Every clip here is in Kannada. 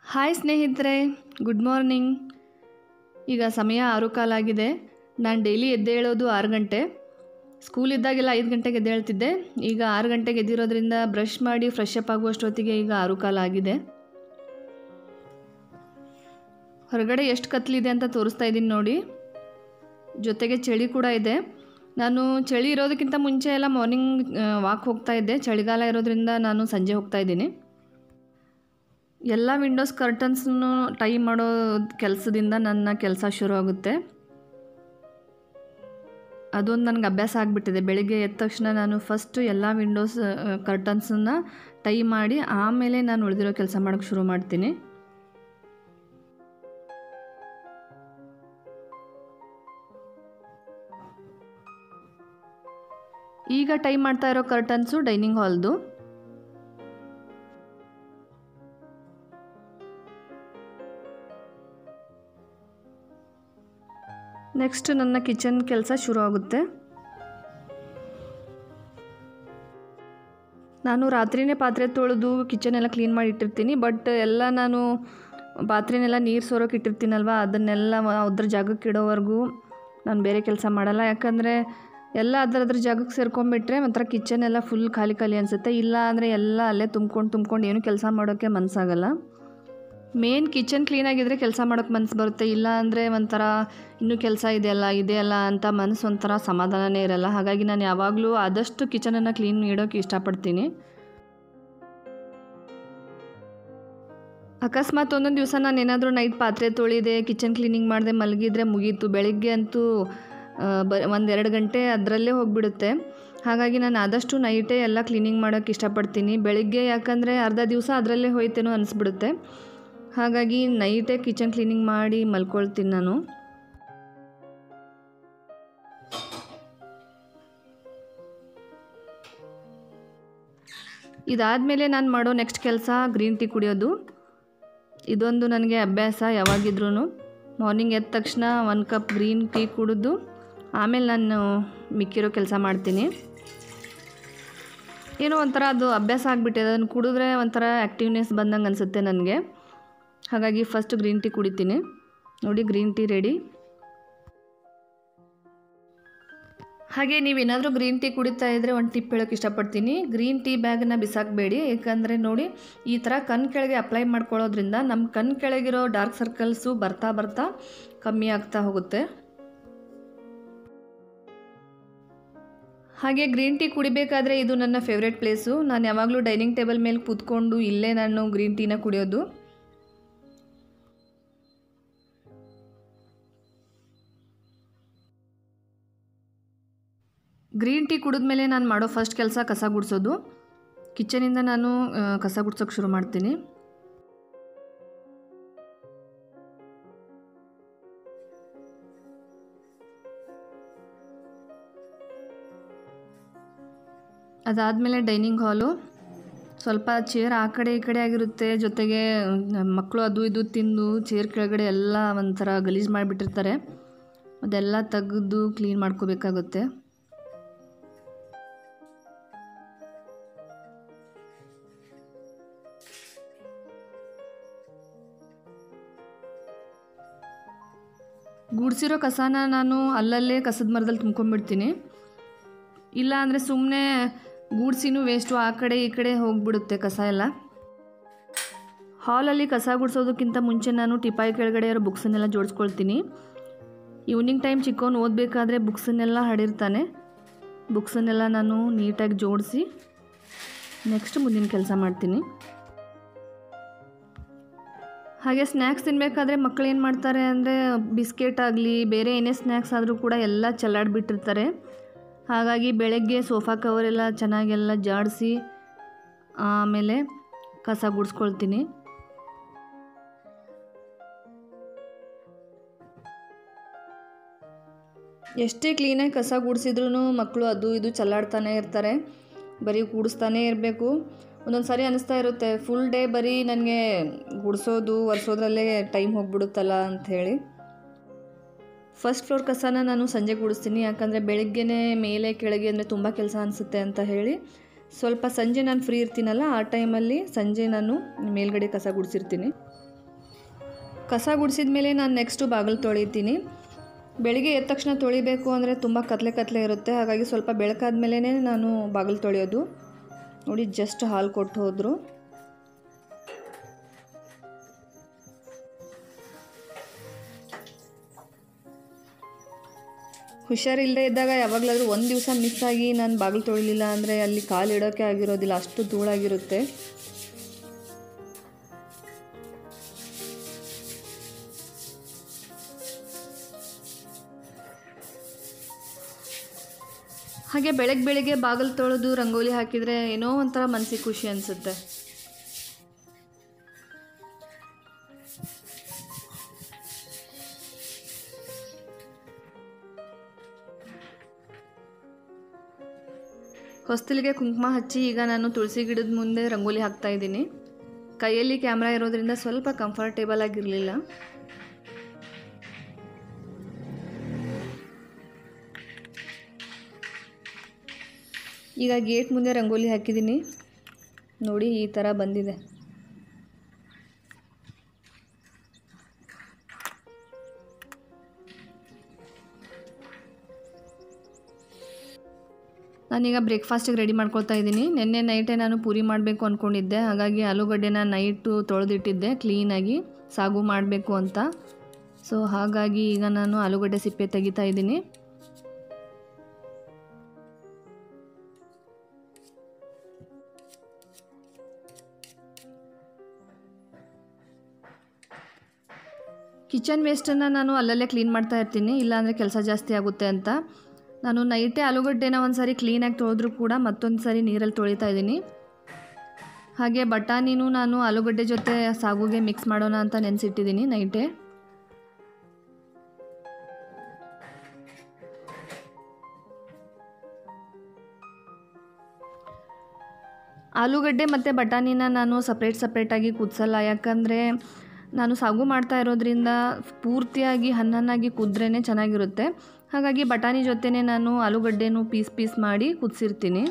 ಹಾಯ್ ಸ್ನೇಹಿತರೆ ಗುಡ್ ಮಾರ್ನಿಂಗ್ ಈಗ ಸಮಯ ಆರು ಕಾಲಾಗಿದೆ ನಾನು ಡೈಲಿ ಎದ್ದೇಳೋದು ಆರು ಗಂಟೆ ಸ್ಕೂಲ್ ಇದ್ದಾಗೆಲ್ಲ ಐದು ಗಂಟೆಗೆ ಎದ್ದೇಳ್ತಿದ್ದೆ ಈಗ ಆರು ಗಂಟೆಗೆ ಎದ್ದಿರೋದ್ರಿಂದ ಬ್ರಷ್ ಮಾಡಿ ಫ್ರೆಶ್ ಅಪ್ ಆಗುವಷ್ಟೊತ್ತಿಗೆ ಈಗ ಆರು ಕಾಲ ಆಗಿದೆ ಹೊರಗಡೆ ಎಷ್ಟು ಕತ್ಲಿದೆ ಅಂತ ತೋರಿಸ್ತಾ ಇದ್ದೀನಿ ನೋಡಿ ಜೊತೆಗೆ ಚಳಿ ಕೂಡ ಇದೆ ನಾನು ಚಳಿ ಇರೋದಕ್ಕಿಂತ ಮುಂಚೆ ಎಲ್ಲ ಮಾರ್ನಿಂಗ್ ವಾಕ್ ಹೋಗ್ತಾ ಇದ್ದೆ ಚಳಿಗಾಲ ಇರೋದ್ರಿಂದ ನಾನು ಸಂಜೆ ಹೋಗ್ತಾ ಇದ್ದೀನಿ ಎಲ್ಲ ವಿಂಡೋಸ್ ಕರ್ಟನ್ಸ್ನು ಟೈ ಮಾಡೋ ಕೆಲಸದಿಂದ ನನ್ನ ಕೆಲಸ ಶುರು ಆಗುತ್ತೆ ಅದೊಂದು ನನಗೆ ಅಭ್ಯಾಸ ಆಗಿಬಿಟ್ಟಿದೆ ಬೆಳಿಗ್ಗೆ ಎದ್ದ ತಕ್ಷಣ ನಾನು ಫಸ್ಟು ಎಲ್ಲ ವಿಂಡೋಸ್ ಕರ್ಟನ್ಸನ್ನ ಟೈ ಮಾಡಿ ಆಮೇಲೆ ನಾನು ಉಳಿದಿರೋ ಕೆಲಸ ಮಾಡೋಕ್ಕೆ ಶುರು ಮಾಡ್ತೀನಿ ಈಗ ಟೈ ಮಾಡ್ತಾ ಇರೋ ಕರ್ಟನ್ಸು ಡೈನಿಂಗ್ ಹಾಲ್ದು ನೆಕ್ಸ್ಟ್ ನನ್ನ ಕಿಚನ್ ಕೆಲಸ ಶುರು ಆಗುತ್ತೆ ನಾನು ರಾತ್ರಿನೇ ಪಾತ್ರೆ ತೊಳೆದು ಕಿಚನ್ ಎಲ್ಲ ಕ್ಲೀನ್ ಮಾಡಿ ಇಟ್ಟಿರ್ತೀನಿ ಬಟ್ ಎಲ್ಲ ನಾನು ಪಾತ್ರೆನೆಲ್ಲ ನೀರು ಸೋರೋಕೆ ಇಟ್ಟಿರ್ತೀನಲ್ವ ಅದನ್ನೆಲ್ಲ ಅದ್ರ ಜಾಗಕ್ಕೆ ಇಡೋವರೆಗೂ ನಾನು ಬೇರೆ ಕೆಲಸ ಮಾಡಲ್ಲ ಯಾಕಂದರೆ ಎಲ್ಲ ಅದ್ರ ಅದ್ರ ಜಾಗಕ್ಕೆ ಸೇರ್ಕೊಂಡ್ಬಿಟ್ರೆ ಒಂಥರ ಕಿಚನ್ ಎಲ್ಲ ಫುಲ್ ಖಾಲಿ ಖಾಲಿ ಅನಿಸುತ್ತೆ ಇಲ್ಲ ಅಂದರೆ ಎಲ್ಲ ಅಲ್ಲೇ ತುಂಬ್ಕೊಂಡು ತುಂಬ್ಕೊಂಡು ಏನು ಕೆಲಸ ಮಾಡೋಕ್ಕೆ ಮನಸ್ಸಾಗಲ್ಲ ಮೇನ್ ಕಿಚನ್ ಕ್ಲೀನಾಗಿದ್ದರೆ ಕೆಲಸ ಮಾಡೋಕ್ಕೆ ಮನಸ್ಸು ಬರುತ್ತೆ ಇಲ್ಲ ಅಂದರೆ ಒಂಥರ ಇನ್ನೂ ಕೆಲಸ ಇದೆಯಲ್ಲ ಇದೆಯಲ್ಲ ಅಂತ ಮನಸ್ಸು ಒಂಥರ ಸಮಾಧಾನನೇ ಇರಲ್ಲ ಹಾಗಾಗಿ ನಾನು ಯಾವಾಗಲೂ ಆದಷ್ಟು ಕಿಚನನ್ನು ಕ್ಲೀನ್ ಇಡೋಕ್ಕೆ ಇಷ್ಟಪಡ್ತೀನಿ ಅಕಸ್ಮಾತ್ ಒಂದೊಂದು ದಿವಸ ನಾನು ಏನಾದರೂ ನೈಟ್ ಪಾತ್ರೆ ತೊಳಿದೆ ಕಿಚನ್ ಕ್ಲೀನಿಂಗ್ ಮಾಡಿದೆ ಮಲಗಿದ್ರೆ ಮುಗೀತು ಬೆಳಿಗ್ಗೆ ಅಂತೂ ಬ ಒಂದೆರಡು ಗಂಟೆ ಅದರಲ್ಲೇ ಹೋಗಿಬಿಡುತ್ತೆ ಹಾಗಾಗಿ ನಾನು ಆದಷ್ಟು ನೈಟೇ ಎಲ್ಲ ಕ್ಲೀನಿಂಗ್ ಮಾಡೋಕ್ಕೆ ಇಷ್ಟಪಡ್ತೀನಿ ಬೆಳಿಗ್ಗೆ ಯಾಕಂದರೆ ಅರ್ಧ ದಿವಸ ಅದರಲ್ಲೇ ಹೋಯ್ತೇನೋ ಅನಿಸ್ಬಿಡುತ್ತೆ ಹಾಗಾಗಿ ನೈಟೇ ಕಿಚನ್ ಕ್ಲೀನಿಂಗ್ ಮಾಡಿ ಮಲ್ಕೊಳ್ತೀನಿ ನಾನು ಇದಾದಮೇಲೆ ನಾನು ಮಾಡೋ ನೆಕ್ಸ್ಟ್ ಕೆಲಸ ಗ್ರೀನ್ ಟೀ ಕುಡಿಯೋದು ಇದೊಂದು ನನಗೆ ಅಭ್ಯಾಸ ಯಾವಾಗಿದ್ರೂ ಮಾರ್ನಿಂಗ್ ಎದ್ದ ತಕ್ಷಣ ಒಂದು ಕಪ್ ಗ್ರೀನ್ ಟೀ ಕುಡಿದು ಆಮೇಲೆ ನಾನು ಮಿಕ್ಕಿರೋ ಕೆಲಸ ಮಾಡ್ತೀನಿ ಏನೋ ಒಂಥರ ಅದು ಅಭ್ಯಾಸ ಆಗಿಬಿಟ್ಟಿದೆ ಅದನ್ನು ಕುಡಿದ್ರೆ ಒಂಥರ ಆ್ಯಕ್ಟಿವ್ನೆಸ್ ಬಂದಂಗೆ ಅನಿಸುತ್ತೆ ನನಗೆ ಹಾಗಾಗಿ ಫಸ್ಟ್ ಗ್ರೀನ್ ಟೀ ಕುಡಿತೀನಿ ನೋಡಿ ಗ್ರೀನ್ ಟೀ ರೆಡಿ ಹಾಗೆ ನೀವೇನಾದರೂ ಗ್ರೀನ್ ಟೀ ಕುಡಿತಾ ಇದ್ದರೆ ಒಂದು ಟಿಪ್ ಹೇಳೋಕ್ಕೆ ಇಷ್ಟಪಡ್ತೀನಿ ಗ್ರೀನ್ ಟೀ ಬ್ಯಾಗನ್ನ ಬಿಸಾಕಬೇಡಿ ಏಕೆಂದರೆ ನೋಡಿ ಈ ಥರ ಕಣ್ಣು ಕೆಳಗೆ ಅಪ್ಲೈ ಮಾಡ್ಕೊಳ್ಳೋದ್ರಿಂದ ನಮ್ಮ ಕಣ್ಣು ಕೆಳಗಿರೋ ಡಾರ್ಕ್ ಸರ್ಕಲ್ಸು ಬರ್ತಾ ಬರ್ತಾ ಕಮ್ಮಿ ಆಗ್ತಾ ಹೋಗುತ್ತೆ ಹಾಗೆ ಗ್ರೀನ್ ಟೀ ಕುಡಿಬೇಕಾದ್ರೆ ಇದು ನನ್ನ ಫೇವ್ರೆಟ್ ಪ್ಲೇಸು ನಾನು ಯಾವಾಗಲೂ ಡೈನಿಂಗ್ ಟೇಬಲ್ ಮೇಲೆ ಕೂತ್ಕೊಂಡು ಇಲ್ಲೇ ನಾನು ಗ್ರೀನ್ ಟೀನ ಕುಡಿಯೋದು ಗ್ರೀನ್ ಟೀ ಕುಡಿದ್ಮೇಲೆ ನಾನು ಮಾಡೋ ಫಸ್ಟ್ ಕೆಲಸ ಕಸ ಗುಡಿಸೋದು ಕಿಚನಿಂದ ನಾನು ಕಸ ಗುಡ್ಸೋಕೆ ಶುರು ಮಾಡ್ತೀನಿ ಅದಾದಮೇಲೆ ಡೈನಿಂಗ್ ಹಾಲು ಸ್ವಲ್ಪ ಚೇರ್ ಆ ಕಡೆ ಈ ಕಡೆ ಆಗಿರುತ್ತೆ ಜೊತೆಗೆ ಮಕ್ಕಳು ಅದು ಇದು ತಿಂದು ಚೇರ್ ಕೆಳಗಡೆ ಎಲ್ಲ ಒಂಥರ ಗಲೀಜು ಮಾಡಿಬಿಟ್ಟಿರ್ತಾರೆ ಅದೆಲ್ಲ ತೆಗೆದು ಕ್ಲೀನ್ ಮಾಡ್ಕೋಬೇಕಾಗುತ್ತೆ ಗುಡಿಸಿರೋ ಕಸನ ನಾನು ಅಲ್ಲಲ್ಲೇ ಕಸದ ಮರದಲ್ಲಿ ತುಂಬ್ಕೊಂಡ್ಬಿಡ್ತೀನಿ ಇಲ್ಲ ಅಂದರೆ ಸುಮ್ಮನೆ ಗೂಡ್ಸಿನೂ ವೇಸ್ಟು ಆ ಕಡೆ ಈ ಕಡೆ ಹೋಗಿಬಿಡುತ್ತೆ ಕಸ ಎಲ್ಲ ಹಾಲಲ್ಲಿ ಕಸ ಗುಡಿಸೋದಕ್ಕಿಂತ ಮುಂಚೆ ನಾನು ಟಿಪಾಯಿ ಕೆಳಗಡೆ ಇರೋ ಬುಕ್ಸನ್ನೆಲ್ಲ ಜೋಡಿಸ್ಕೊಳ್ತೀನಿ ಈವ್ನಿಂಗ್ ಟೈಮ್ ಚಿಕ್ಕವನು ಓದಬೇಕಾದ್ರೆ ಬುಕ್ಸನ್ನೆಲ್ಲ ಹಡಿರ್ತಾನೆ ಬುಕ್ಸನ್ನೆಲ್ಲ ನಾನು ನೀಟಾಗಿ ಜೋಡಿಸಿ ನೆಕ್ಸ್ಟ್ ಮುಂದಿನ ಕೆಲಸ ಮಾಡ್ತೀನಿ ಹಾಗೆ ಸ್ನ್ಯಾಕ್ಸ್ ತಿನ್ನಬೇಕಾದ್ರೆ ಮಕ್ಕಳು ಏನು ಮಾಡ್ತಾರೆ ಅಂದರೆ ಬಿಸ್ಕೆಟ್ ಆಗಲಿ ಬೇರೆ ಏನೇ ಸ್ನ್ಯಾಕ್ಸ್ ಆದರೂ ಕೂಡ ಎಲ್ಲ ಚೆಲ್ಲಾಡಿಬಿಟ್ಟಿರ್ತಾರೆ ಹಾಗಾಗಿ ಬೆಳಗ್ಗೆ ಸೋಫಾ ಕವರೆಲ್ಲ ಚೆನ್ನಾಗೆಲ್ಲ ಜಾಡಿಸಿ ಆಮೇಲೆ ಕಸ ಗುಡಿಸ್ಕೊಳ್ತೀನಿ ಎಷ್ಟೇ ಕ್ಲೀನಾಗಿ ಕಸ ಗುಡಿಸಿದ್ರೂ ಮಕ್ಕಳು ಅದು ಇದು ಚಲ್ಲಾಡ್ತಾನೆ ಇರ್ತಾರೆ ಬರೀ ಕೂಡಿಸ್ತಾನೇ ಇರಬೇಕು ಒಂದೊಂದು ಸಾರಿ ಅನ್ನಿಸ್ತಾ ಇರುತ್ತೆ ಫುಲ್ ಡೇ ಬರೀ ನನಗೆ ಗುಡಿಸೋದು ಒರೆಸೋದ್ರಲ್ಲೇ ಟೈಮ್ ಹೋಗ್ಬಿಡುತ್ತಲ್ಲ ಅಂಥೇಳಿ ಫಸ್ಟ್ ಫ್ಲೋರ್ ಕಸನ ನಾನು ಸಂಜೆ ಗುಡಿಸ್ತೀನಿ ಯಾಕಂದರೆ ಬೆಳಗ್ಗೆನೇ ಮೇಲೆ ಕೆಳಗೆ ಅಂದರೆ ತುಂಬ ಕೆಲಸ ಅನಿಸುತ್ತೆ ಅಂತ ಹೇಳಿ ಸ್ವಲ್ಪ ಸಂಜೆ ನಾನು ಫ್ರೀ ಇರ್ತೀನಲ್ಲ ಆ ಟೈಮಲ್ಲಿ ಸಂಜೆ ನಾನು ಮೇಲ್ಗಡೆ ಕಸ ಗುಡಿಸಿರ್ತೀನಿ ಕಸ ಗುಡಿಸಿದ ಮೇಲೆ ನಾನು ನೆಕ್ಸ್ಟು ಬಾಗಿಲು ತೊಳಿತೀನಿ ಬೆಳಿಗ್ಗೆ ಎದ್ದ ತಕ್ಷಣ ತೊಳಿಬೇಕು ಅಂದರೆ ತುಂಬ ಕತ್ಲೆ ಕತ್ಲೆ ಇರುತ್ತೆ ಹಾಗಾಗಿ ಸ್ವಲ್ಪ ಬೆಳಕಾದ ಮೇಲೇ ನಾನು ಬಾಗಿಲು ತೊಳೆಯೋದು ನೋಡಿ ಜಸ್ಟ್ ಹಾಲು ಕೊಟ್ಟು ಹೋದರು ಹುಷಾರಿಲ್ಲದೆ ಇದ್ದಾಗ ಯಾವಾಗಲಾದರೂ ಒಂದು ದಿವಸ ಮಿಸ್ ಆಗಿ ನಾನು ಬಾಗಿಲು ತೊಳಿಲಿಲ್ಲ ಅಂದರೆ ಅಲ್ಲಿ ಕಾಲು ಇಡೋಕ್ಕೆ ಆಗಿರೋದಿಲ್ಲ ಅಷ್ಟು ಧೂಳಾಗಿರುತ್ತೆ ಹಾಗೆ ಬೆಳಗ್ಗೆ ಬೆಳಿಗ್ಗೆ ಬಾಗಿಲು ತೊಳೆದು ರಂಗೋಲಿ ಹಾಕಿದರೆ ಏನೋ ಒಂಥರ ಮನಸ್ಸಿಗೆ ಖುಷಿ ಅನಿಸುತ್ತೆ ಹೊಸ್ತಲಿಗೆ ಕುಂಕುಮ ಹಚ್ಚಿ ಈಗ ನಾನು ತುಳಸಿ ಗಿಡದ ಮುಂದೆ ರಂಗೋಲಿ ಹಾಕ್ತಾ ಇದ್ದೀನಿ ಕೈಯಲ್ಲಿ ಕ್ಯಾಮ್ರಾ ಇರೋದ್ರಿಂದ ಸ್ವಲ್ಪ ಕಂಫರ್ಟೇಬಲ್ ಆಗಿರಲಿಲ್ಲ ಈಗ ಗೇಟ್ ಮುಂದೆ ರಂಗೋಲಿ ಹಾಕಿದ್ದೀನಿ ನೋಡಿ ಈ ಥರ ಬಂದಿದೆ ನಾನೀಗ ಬ್ರೇಕ್ಫಾಸ್ಟಿಗೆ ರೆಡಿ ಮಾಡ್ಕೊಳ್ತಾ ಇದ್ದೀನಿ ನಿನ್ನೆ ನೈಟೇ ನಾನು ಪೂರಿ ಮಾಡಬೇಕು ಅಂದ್ಕೊಂಡಿದ್ದೆ ಹಾಗಾಗಿ ಆಲೂಗಡ್ಡೆನ ನೈಟು ತೊಳೆದಿಟ್ಟಿದ್ದೆ ಕ್ಲೀನಾಗಿ ಸಾಗು ಮಾಡಬೇಕು ಅಂತ ಸೊ ಹಾಗಾಗಿ ಈಗ ನಾನು ಆಲೂಗಡ್ಡೆ ಸಿಪ್ಪೆ ತೆಗಿತಾ ಇದ್ದೀನಿ ಕಿಚನ್ ವೇಸ್ಟನ್ನು ನಾನು ಅಲ್ಲಲ್ಲೇ ಕ್ಲೀನ್ ಮಾಡ್ತಾ ಇರ್ತೀನಿ ಇಲ್ಲಾಂದರೆ ಕೆಲಸ ಜಾಸ್ತಿ ಆಗುತ್ತೆ ಅಂತ ನಾನು ನೈಟೇ ಆಲೂಗಡ್ಡೆನ ಒಂದು ಸಾರಿ ಕ್ಲೀನಾಗಿ ತೊಳೆದ್ರೂ ಕೂಡ ಮತ್ತೊಂದು ಸಾರಿ ನೀರಲ್ಲಿ ತೊಳಿತಾ ಇದ್ದೀನಿ ಹಾಗೆ ಬಟಾಣಿನೂ ನಾನು ಆಲೂಗಡ್ಡೆ ಜೊತೆ ಸಾಗುಗೆ ಮಿಕ್ಸ್ ಮಾಡೋಣ ಅಂತ ನೆನೆಸಿಟ್ಟಿದ್ದೀನಿ ನೈಟೇ ಆಲೂಗಡ್ಡೆ ಮತ್ತು ಬಟಾಣಿನ ನಾನು ಸಪ್ರೇಟ್ ಸಪ್ರೇಟಾಗಿ ಕುದಿಸಲ್ಲ ಯಾಕಂದರೆ ನಾನು ಸಾಗು ಮಾಡ್ತಾ ಇರೋದ್ರಿಂದ ಪೂರ್ತಿಯಾಗಿ ಹಣ್ಣನ್ನಾಗಿ ಕುದ್ರೇ ಚೆನ್ನಾಗಿರುತ್ತೆ ಹಾಗಾಗಿ ಬಟಾಣಿ ಜೊತೆನೇ ನಾನು ಆಲೂಗಡ್ಡೆನೂ ಪೀಸ್ ಪೀಸ್ ಮಾಡಿ ಕುದಿಸಿರ್ತೀನಿ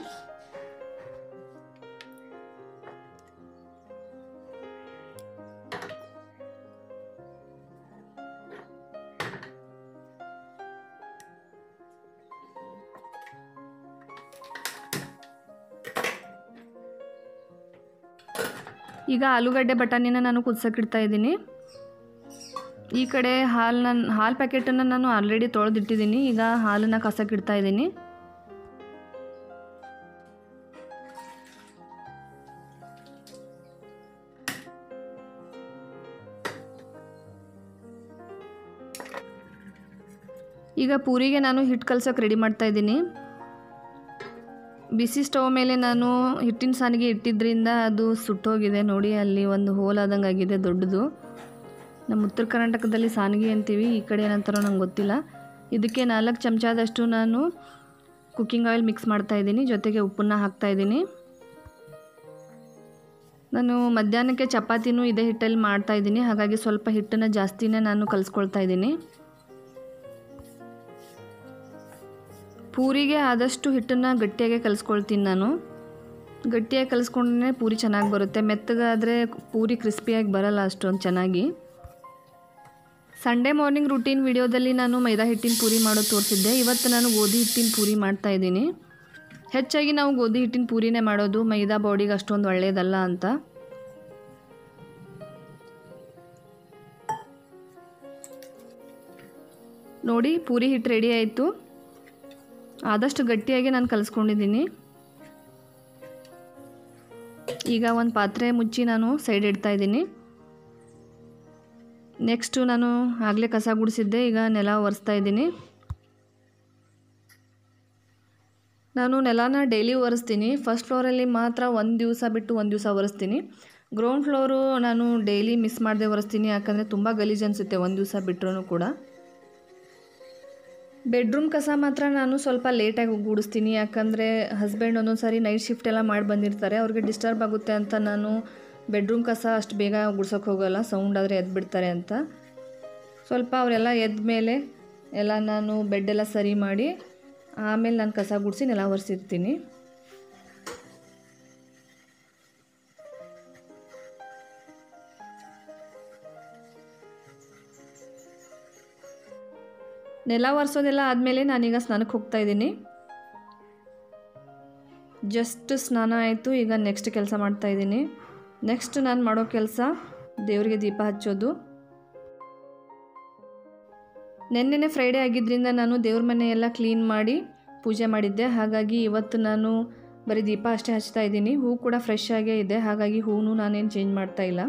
ಈಗ ಆಲೂಗಡ್ಡೆ ಬಟಾಣಿನ ನಾನು ಕುದಿಸೋಕ್ಕಿಡ್ತಾ ಇದ್ದೀನಿ ಈ ಕಡೆ ಹಾಲನ್ನ ಹಾಲು ಪ್ಯಾಕೆಟನ್ನು ನಾನು ಆಲ್ರೆಡಿ ತೊಳೆದಿಟ್ಟಿದ್ದೀನಿ ಈಗ ಹಾಲನ್ನು ಕಸಕ್ಕಿಡ್ತಾ ಇದ್ದೀನಿ ಈಗ ಪೂರಿಗೆ ನಾನು ಹಿಟ್ಟು ಕಲ್ಸೋಕೆ ರೆಡಿ ಮಾಡ್ತಾ ಇದ್ದೀನಿ ಬಿಸಿ ಸ್ಟವ್ ಮೇಲೆ ನಾನು ಹಿಟ್ಟಿನ ಸಾನಿಗೆ ಇಟ್ಟಿದ್ದರಿಂದ ಅದು ಸುಟ್ಟೋಗಿದೆ ನೋಡಿ ಅಲ್ಲಿ ಒಂದು ಹೋಲ್ ಆದಂಗೆ ಆಗಿದೆ ದೊಡ್ಡದು ನಮ್ಮ ಉತ್ತರ ಕರ್ನಾಟಕದಲ್ಲಿ ಸಾನಿಗೆ ಅಂತೀವಿ ಈ ಕಡೆ ಏನಂತಾರೋ ನಂಗೆ ಗೊತ್ತಿಲ್ಲ ಇದಕ್ಕೆ ನಾಲ್ಕು ಚಮಚದಷ್ಟು ನಾನು ಕುಕ್ಕಿಂಗ್ ಆಯಿಲ್ ಮಿಕ್ಸ್ ಮಾಡ್ತಾ ಇದ್ದೀನಿ ಜೊತೆಗೆ ಉಪ್ಪನ್ನು ಹಾಕ್ತಾ ಇದ್ದೀನಿ ನಾನು ಮಧ್ಯಾಹ್ನಕ್ಕೆ ಚಪಾತಿನೂ ಇದೇ ಹಿಟ್ಟಲ್ಲಿ ಮಾಡ್ತಾ ಇದ್ದೀನಿ ಹಾಗಾಗಿ ಸ್ವಲ್ಪ ಹಿಟ್ಟನ್ನು ಜಾಸ್ತಿನೇ ನಾನು ಕಲಿಸ್ಕೊಳ್ತಾ ಇದ್ದೀನಿ ಪೂರಿಗೆ ಆದಷ್ಟು ಹಿಟ್ಟನ್ನು ಗಟ್ಟಿಯಾಗೆ ಕಲಿಸ್ಕೊಳ್ತೀನಿ ನಾನು ಗಟ್ಟಿಯಾಗಿ ಕಲಿಸ್ಕೊಂಡ್ರೆ ಪೂರಿ ಚೆನ್ನಾಗಿ ಬರುತ್ತೆ ಮೆತ್ತಗಾದರೆ ಪೂರಿ ಕ್ರಿಸ್ಪಿಯಾಗಿ ಬರಲ್ಲ ಅಷ್ಟೊಂದು ಚೆನ್ನಾಗಿ ಸಂಡೇ ಮಾರ್ನಿಂಗ್ ರುಟೀನ್ ವಿಡಿಯೋದಲ್ಲಿ ನಾನು ಮೈದಾ ಹಿಟ್ಟಿನ ಪೂರಿ ಮಾಡೋದು ತೋರಿಸಿದ್ದೆ ಇವತ್ತು ನಾನು ಗೋಧಿ ಹಿಟ್ಟಿನ ಪೂರಿ ಮಾಡ್ತಾ ಇದ್ದೀನಿ ಹೆಚ್ಚಾಗಿ ನಾವು ಗೋಧಿ ಹಿಟ್ಟಿನ ಪೂರಿನೇ ಮಾಡೋದು ಮೈದಾ ಬಾಡಿಗೆ ಅಷ್ಟೊಂದು ಒಳ್ಳೆಯದಲ್ಲ ಅಂತ ನೋಡಿ ಪೂರಿ ಹಿಟ್ಟು ರೆಡಿ ಆಯಿತು ಆದಷ್ಟು ಗಟ್ಟಿಯಾಗಿ ನಾನು ಕಲಿಸ್ಕೊಂಡಿದ್ದೀನಿ ಈಗ ಒಂದು ಪಾತ್ರೆ ಮುಚ್ಚಿ ನಾನು ಸೈಡ್ ಇಡ್ತಾ ಇದ್ದೀನಿ ನೆಕ್ಸ್ಟು ನಾನು ಆಗಲೇ ಕಸ ಗುಡಿಸಿದ್ದೆ ಈಗ ನೆಲ ಒರೆಸ್ತಾ ಇದ್ದೀನಿ ನಾನು ನೆಲನ ಡೈಲಿ ಒರೆಸ್ತೀನಿ ಫಸ್ಟ್ ಫ್ಲೋರಲ್ಲಿ ಮಾತ್ರ ಒಂದು ದಿವಸ ಬಿಟ್ಟು ಒಂದು ದಿವಸ ಒರೆಸ್ತೀನಿ ಗ್ರೌಂಡ್ ಫ್ಲೋರು ನಾನು ಡೈಲಿ ಮಿಸ್ ಮಾಡದೆ ಒರೆಸ್ತೀನಿ ಯಾಕಂದರೆ ತುಂಬ ಗಲೀಜು ಅನಿಸುತ್ತೆ ಒಂದು ದಿವಸ ಬಿಟ್ಟರೂ ಕೂಡ ಬೆಡ್ರೂಮ್ ಕಸ ಮಾತ್ರ ನಾನು ಸ್ವಲ್ಪ ಲೇಟಾಗಿ ಗೂಡಿಸ್ತೀನಿ ಯಾಕಂದರೆ ಹಸ್ಬೆಂಡ್ ಒಂದೊಂದು ಸಾರಿ ನೈಟ್ ಶಿಫ್ಟ್ ಎಲ್ಲ ಮಾಡಿ ಬಂದಿರ್ತಾರೆ ಅವ್ರಿಗೆ ಡಿಸ್ಟರ್ಬ್ ಆಗುತ್ತೆ ಅಂತ ನಾನು ಬೆಡ್ರೂಮ್ ಕಸ ಅಷ್ಟು ಬೇಗ ಗುಡ್ಸೋಕೆ ಹೋಗೋಲ್ಲ ಸೌಂಡ್ ಆದರೆ ಎದ್ದು ಬಿಡ್ತಾರೆ ಅಂತ ಸ್ವಲ್ಪ ಅವರೆಲ್ಲ ಎದ್ದ ಮೇಲೆ ಎಲ್ಲ ನಾನು ಬೆಡ್ಡೆಲ್ಲ ಸರಿ ಮಾಡಿ ಆಮೇಲೆ ನಾನು ಕಸ ಗುಡಿಸಿ ನೆಲ ಒರೆಸಿರ್ತೀನಿ ನೆಲ ಒರೆಸೋದೆಲ್ಲ ಆದಮೇಲೆ ನಾನೀಗ ಸ್ನಾನಕ್ಕೆ ಹೋಗ್ತಾ ಇದ್ದೀನಿ ಜಸ್ಟ್ ಸ್ನಾನ ಆಯಿತು ಈಗ ನೆಕ್ಸ್ಟ್ ಕೆಲಸ ಮಾಡ್ತಾ ಇದ್ದೀನಿ ನೆಕ್ಸ್ಟ್ ನಾನು ಮಾಡೋ ಕೆಲಸ ದೇವರಿಗೆ ದೀಪ ಹಚ್ಚೋದು ನೆನ್ನೆನೆ ಫ್ರೈಡೇ ಆಗಿದ್ದರಿಂದ ನಾನು ದೇವ್ರ ಮನೆ ಎಲ್ಲ ಕ್ಲೀನ್ ಮಾಡಿ ಪೂಜೆ ಮಾಡಿದ್ದೆ ಹಾಗಾಗಿ ಇವತ್ತು ನಾನು ಬರೀ ದೀಪ ಅಷ್ಟೇ ಹಚ್ತಾ ಇದ್ದೀನಿ ಹೂ ಕೂಡ ಫ್ರೆಶ್ ಆಗೇ ಇದೆ ಹಾಗಾಗಿ ಹೂವು ನಾನೇನು ಚೇಂಜ್ ಮಾಡ್ತಾ ಇಲ್ಲ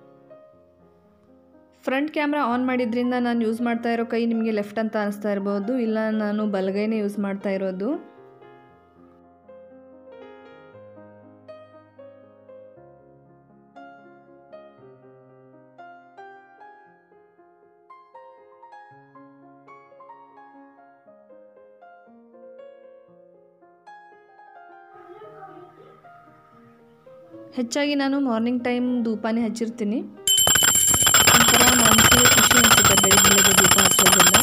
ಫ್ರಂಟ್ ಕ್ಯಾಮ್ರಾ ಆನ್ ಮಾಡಿದ್ರಿಂದ ನಾನು ಯೂಸ್ ಮಾಡ್ತಾ ಇರೋ ಕೈ ನಿಮಗೆ ಲೆಫ್ಟ್ ಅಂತ ಅನಿಸ್ತಾ ಇರ್ಬೋದು ಇಲ್ಲ ನಾನು ಬಲಗೈನೇ ಯೂಸ್ ಮಾಡ್ತಾ ಇರೋದು ಹೆಚ್ಚಾಗಿ ನಾನು ಮಾರ್ನಿಂಗ್ ಟೈಮ್ ಧೂಪನೇ ಹಚ್ಚಿರ್ತೀನಿ ಒಂಥರ ಮನಸ್ಸಿಗೆ ಖುಷಿ ಅನಿಸುತ್ತೆ ಬೆಳಿಗ್ಗೆ ಬೆಳಿಗ್ಗೆ ದೀಪ ಹಚ್ಚೋದ್ರಿಂದ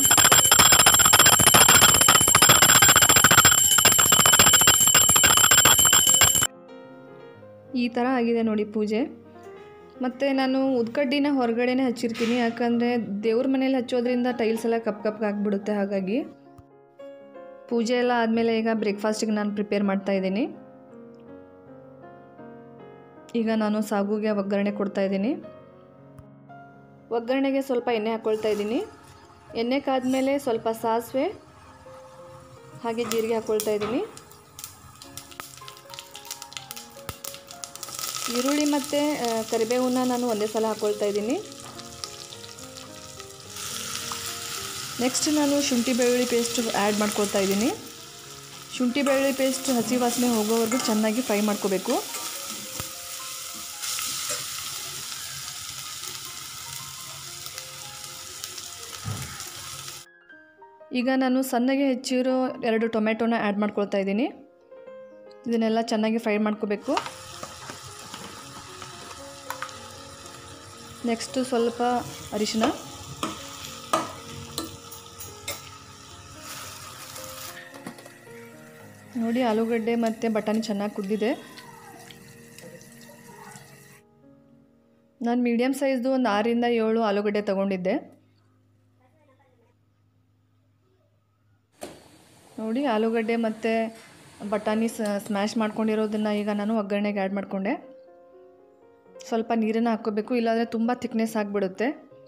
ಈ ಥರ ಆಗಿದೆ ನೋಡಿ ಪೂಜೆ ಮತ್ತು ನಾನು ಉದ್ಕಡ್ಡಿನ ಹೊರಗಡೆನೇ ಹಚ್ಚಿರ್ತೀನಿ ಯಾಕಂದರೆ ದೇವ್ರ ಮನೇಲಿ ಹಚ್ಚೋದ್ರಿಂದ ಟೈಲ್ಸ್ ಎಲ್ಲ ಕಪ್ ಕಪ್ಗೆ ಆಗಿಬಿಡುತ್ತೆ ಹಾಗಾಗಿ ಪೂಜೆ ಎಲ್ಲ ಆದಮೇಲೆ ಈಗ ಬ್ರೇಕ್ಫಾಸ್ಟಿಗೆ ನಾನು ಪ್ರಿಪೇರ್ ಮಾಡ್ತಾ ಇದ್ದೀನಿ ಈಗ ನಾನು ಸಾಗುಗೆ ಒಗ್ಗರಣೆ ಕೊಡ್ತಾ ಇದ್ದೀನಿ ಒಗ್ಗರಣೆಗೆ ಸ್ವಲ್ಪ ಎಣ್ಣೆ ಹಾಕ್ಕೊಳ್ತಾ ಇದ್ದೀನಿ ಎಣ್ಣೆ ಕಾದ್ಮೇಲೆ ಸ್ವಲ್ಪ ಸಾಸಿವೆ ಹಾಗೆ ಜೀರಿಗೆ ಹಾಕ್ಕೊಳ್ತಾ ಇದ್ದೀನಿ ಈರುಳ್ಳಿ ಮತ್ತು ಕರಿಬೇವನ್ನ ನಾನು ಒಂದೇ ಸಲ ಹಾಕ್ಕೊಳ್ತಾ ಇದ್ದೀನಿ ನೆಕ್ಸ್ಟ್ ನಾನು ಶುಂಠಿ ಬೆಳ್ಳುಳ್ಳಿ ಪೇಸ್ಟ್ ಆ್ಯಡ್ ಮಾಡ್ಕೊಳ್ತಾ ಇದ್ದೀನಿ ಶುಂಠಿ ಬೆಳ್ಳುಳ್ಳಿ ಪೇಸ್ಟ್ ಹಸಿ ವಾಸನೆ ಹೋಗೋವರೆಗೂ ಚೆನ್ನಾಗಿ ಫ್ರೈ ಮಾಡ್ಕೋಬೇಕು ಈಗ ನಾನು ಸಣ್ಣಗೆ ಹೆಚ್ಚಿರೋ ಎರಡು ಟೊಮೆಟೊನ ಆ್ಯಡ್ ಮಾಡ್ಕೊಳ್ತಾ ಇದ್ದೀನಿ ಇದನ್ನೆಲ್ಲ ಚೆನ್ನಾಗಿ ಫ್ರೈ ಮಾಡ್ಕೋಬೇಕು ನೆಕ್ಸ್ಟು ಸ್ವಲ್ಪ ಅರಿಶಿನ ನೋಡಿ ಆಲೂಗಡ್ಡೆ ಮತ್ತು ಬಟಾಣಿ ಚೆನ್ನಾಗಿ ಕುದ್ದಿದೆ ನಾನು ಮೀಡಿಯಮ್ ಸೈಜ್ದು ಒಂದು ಆರರಿಂದ ಏಳು ಆಲೂಗಡ್ಡೆ ತೊಗೊಂಡಿದ್ದೆ ನೋಡಿ ಆಲೂಗಡ್ಡೆ ಮತ್ತು ಬಟಾಣಿ ಸ್ಮ್ಯಾಶ್ ಮಾಡ್ಕೊಂಡಿರೋದನ್ನು ಈಗ ನಾನು ಒಗ್ಗರಣೆಗೆ ಆ್ಯಡ್ ಮಾಡಿಕೊಂಡೆ ಸ್ವಲ್ಪ ನೀರನ್ನು ಹಾಕ್ಕೋಬೇಕು ಇಲ್ಲಾಂದರೆ ತುಂಬ ಥಿಕ್ನೆಸ್ ಆಗಿಬಿಡುತ್ತೆ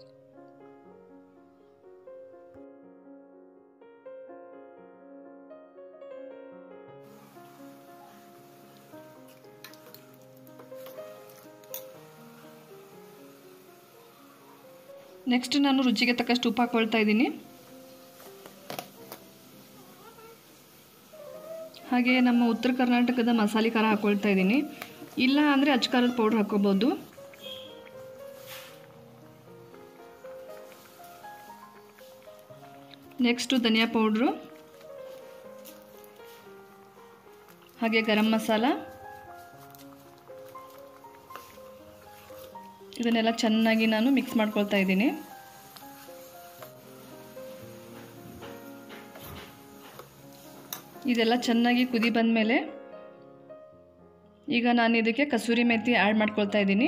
ನೆಕ್ಸ್ಟ್ ನಾನು ರುಚಿಗೆ ತಕ್ಕಷ್ಟು ಉಪ್ಪು ಹಾಕ್ಕೊಳ್ತಾ ಇದ್ದೀನಿ ಹಾಗೆ ನಮ್ಮ ಉತ್ತರ ಕರ್ನಾಟಕದ ಮಸಾಲೆ ಖಾರ ಹಾಕ್ಕೊಳ್ತಾ ಇದ್ದೀನಿ ಇಲ್ಲ ಅಂದರೆ ಅಚ್ಕಾರದ ಪೌಡ್ರ್ ಹಾಕ್ಕೋಬೋದು ನೆಕ್ಸ್ಟು ಧನಿಯಾ ಪೌಡ್ರು ಹಾಗೆ ಗರಂ ಮಸಾಲ ಇದನ್ನೆಲ್ಲ ಚೆನ್ನಾಗಿ ನಾನು ಮಿಕ್ಸ್ ಮಾಡ್ಕೊಳ್ತಾ ಇದ್ದೀನಿ ಇದೆಲ್ಲ ಚೆನ್ನಾಗಿ ಕುದಿ ಬಂದಮೇಲೆ ಈಗ ನಾನು ಇದಕ್ಕೆ ಕಸೂರಿ ಮೆಥಿ ಆ್ಯಡ್ ಮಾಡ್ಕೊಳ್ತಾ ಇದ್ದೀನಿ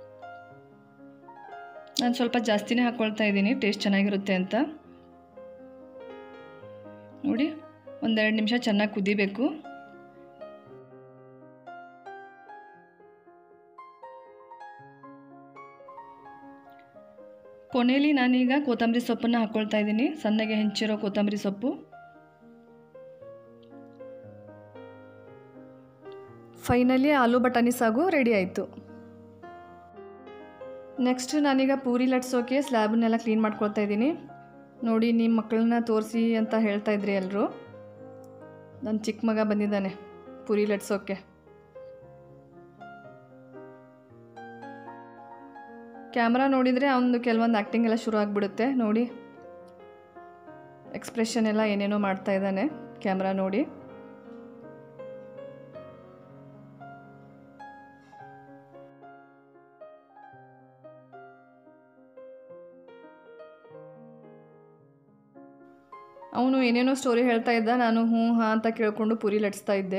ನಾನು ಸ್ವಲ್ಪ ಜಾಸ್ತಿನೇ ಹಾಕ್ಕೊಳ್ತಾ ಇದ್ದೀನಿ ಟೇಸ್ಟ್ ಚೆನ್ನಾಗಿರುತ್ತೆ ಅಂತ ನೋಡಿ ಒಂದೆರಡು ನಿಮಿಷ ಚೆನ್ನಾಗಿ ಕುದಿಬೇಕು ಕೊನೆಯಲ್ಲಿ ನಾನೀಗ ಕೊತ್ತಂಬರಿ ಸೊಪ್ಪನ್ನು ಹಾಕ್ಕೊಳ್ತಾ ಇದ್ದೀನಿ ಸಣ್ಣಗೆ ಹೆಂಚಿರೋ ಕೊತ್ತಂಬರಿ ಸೊಪ್ಪು ಫೈನಲಿ ಆಲೂ ಬಟಾಣಿ ಸಾಗು ರೆಡಿ ಆಯಿತು ನೆಕ್ಸ್ಟ್ ನಾನೀಗ ಪೂರಿ ಲಟ್ಸೋಕೆ ಸ್ಲ್ಯಾಬನ್ನೆಲ್ಲ ಕ್ಲೀನ್ ಮಾಡ್ಕೊಳ್ತಾ ಇದ್ದೀನಿ ನೋಡಿ ನಿಮ್ಮ ಮಕ್ಕಳನ್ನ ತೋರಿಸಿ ಅಂತ ಹೇಳ್ತಾ ಇದ್ರಿ ಎಲ್ಲರೂ ನನ್ನ ಚಿಕ್ಕ ಮಗ ಬಂದಿದ್ದಾನೆ ಪೂರಿ ಲಟ್ಸೋಕೆ ಕ್ಯಾಮ್ರಾ ನೋಡಿದರೆ ಅವನು ಕೆಲವೊಂದು ಆ್ಯಕ್ಟಿಂಗ್ ಎಲ್ಲ ಶುರು ಆಗಿಬಿಡುತ್ತೆ ನೋಡಿ ಎಕ್ಸ್ಪ್ರೆಷನ್ ಎಲ್ಲ ಏನೇನೋ ಮಾಡ್ತಾ ಇದ್ದಾನೆ ಕ್ಯಾಮ್ರಾ ನೋಡಿ ಅವನು ಏನೇನೋ ಸ್ಟೋರಿ ಹೇಳ್ತಾ ಇದ್ದ ನಾನು ಹ್ಞೂ ಹಾಂ ಅಂತ ಕೇಳಿಕೊಂಡು ಪೂರಿ ಲಟ್ಸ್ತಾ ಇದ್ದೆ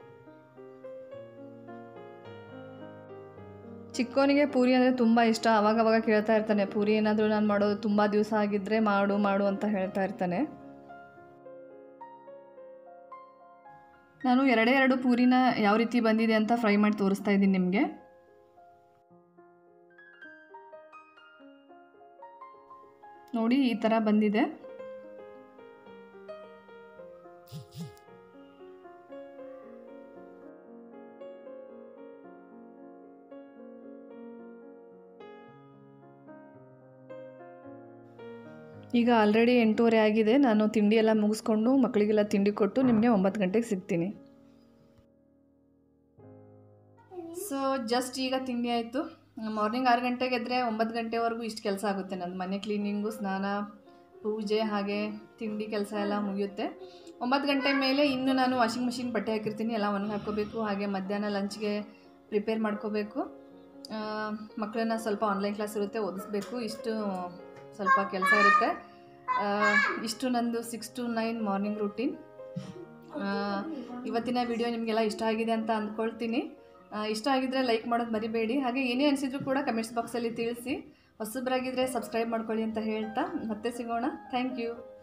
ಚಿಕ್ಕವನಿಗೆ ಪೂರಿ ಅಂದರೆ ತುಂಬ ಇಷ್ಟ ಅವಾಗ ಅವಾಗ ಕೇಳ್ತಾ ಇರ್ತಾನೆ ಪೂರಿ ಏನಾದರೂ ನಾನು ಮಾಡೋದು ತುಂಬ ದಿವಸ ಆಗಿದ್ದರೆ ಮಾಡು ಮಾಡು ಅಂತ ಹೇಳ್ತಾ ಇರ್ತಾನೆ ನಾನು ಎರಡೇ ಎರಡು ಪೂರಿನ ಯಾವ ರೀತಿ ಬಂದಿದೆ ಅಂತ ಫ್ರೈ ಮಾಡಿ ತೋರಿಸ್ತಾ ಇದ್ದೀನಿ ನಿಮಗೆ ನೋಡಿ ಈ ಥರ ಬಂದಿದೆ ಈಗ ಆಲ್ರೆಡಿ ಎಂಟೂವರೆ ಆಗಿದೆ ನಾನು ತಿಂಡಿ ಎಲ್ಲ ಮುಗಿಸ್ಕೊಂಡು ಮಕ್ಕಳಿಗೆಲ್ಲ ತಿಂಡಿ ಕೊಟ್ಟು ನಿಮಗೆ ಒಂಬತ್ತು ಗಂಟೆಗೆ ಸಿಗ್ತೀನಿ ಸೊ ಜಸ್ಟ್ ಈಗ ತಿಂಡಿ ಆಯಿತು ಮಾರ್ನಿಂಗ್ ಆರು ಗಂಟೆಗೆ ಎದ್ದರೆ ಒಂಬತ್ತು ಗಂಟೆವರೆಗೂ ಇಷ್ಟು ಕೆಲಸ ಆಗುತ್ತೆ ನಂದು ಮನೆ ಕ್ಲೀನಿಂಗು ಸ್ನಾನ ಪೂಜೆ ಹಾಗೆ ತಿಂಡಿ ಕೆಲಸ ಎಲ್ಲ ಮುಗಿಯುತ್ತೆ ಒಂಬತ್ತು ಗಂಟೆ ಮೇಲೆ ಇನ್ನು ನಾನು ವಾಷಿಂಗ್ ಮಿಷಿನ್ ಬಟ್ಟೆ ಹಾಕಿರ್ತೀನಿ ಎಲ್ಲ ಒಣಗಿ ಹಾಕ್ಕೋಬೇಕು ಹಾಗೆ ಮಧ್ಯಾಹ್ನ ಲಂಚ್ಗೆ ಪ್ರಿಪೇರ್ ಮಾಡ್ಕೋಬೇಕು ಮಕ್ಕಳನ್ನ ಸ್ವಲ್ಪ ಆನ್ಲೈನ್ ಕ್ಲಾಸ್ ಇರುತ್ತೆ ಓದಿಸ್ಬೇಕು ಇಷ್ಟು ಸ್ವಲ್ಪ ಕೆಲಸ ಇರುತ್ತೆ ಆ, ಇಷ್ಟು ನಂದು six to nine morning routine ಇವತ್ತಿನ ವಿಡಿಯೋ ನಿಮಗೆಲ್ಲ ಇಷ್ಟ ಆಗಿದೆ ಅಂತ ಅಂದ್ಕೊಳ್ತೀನಿ ಆ, ಇಷ್ಟ ಆಗಿದ್ರೆ ಲೈಕ್ ಮಾಡೋದು ಮರಿಬೇಡಿ ಹಾಗೆ ಏನೇ ಅನಿಸಿದ್ರು ಕೂಡ ಕಮೆಂಟ್ಸ್ ಬಾಕ್ಸಲ್ಲಿ ತಿಳಿಸಿ ಹೊಸಬ್ರಾಗಿದ್ದರೆ ಸಬ್ಸ್ಕ್ರೈಬ್ ಮಾಡ್ಕೊಳ್ಳಿ ಅಂತ ಹೇಳ್ತಾ ಮತ್ತೆ ಸಿಗೋಣ ಥ್ಯಾಂಕ್ ಯು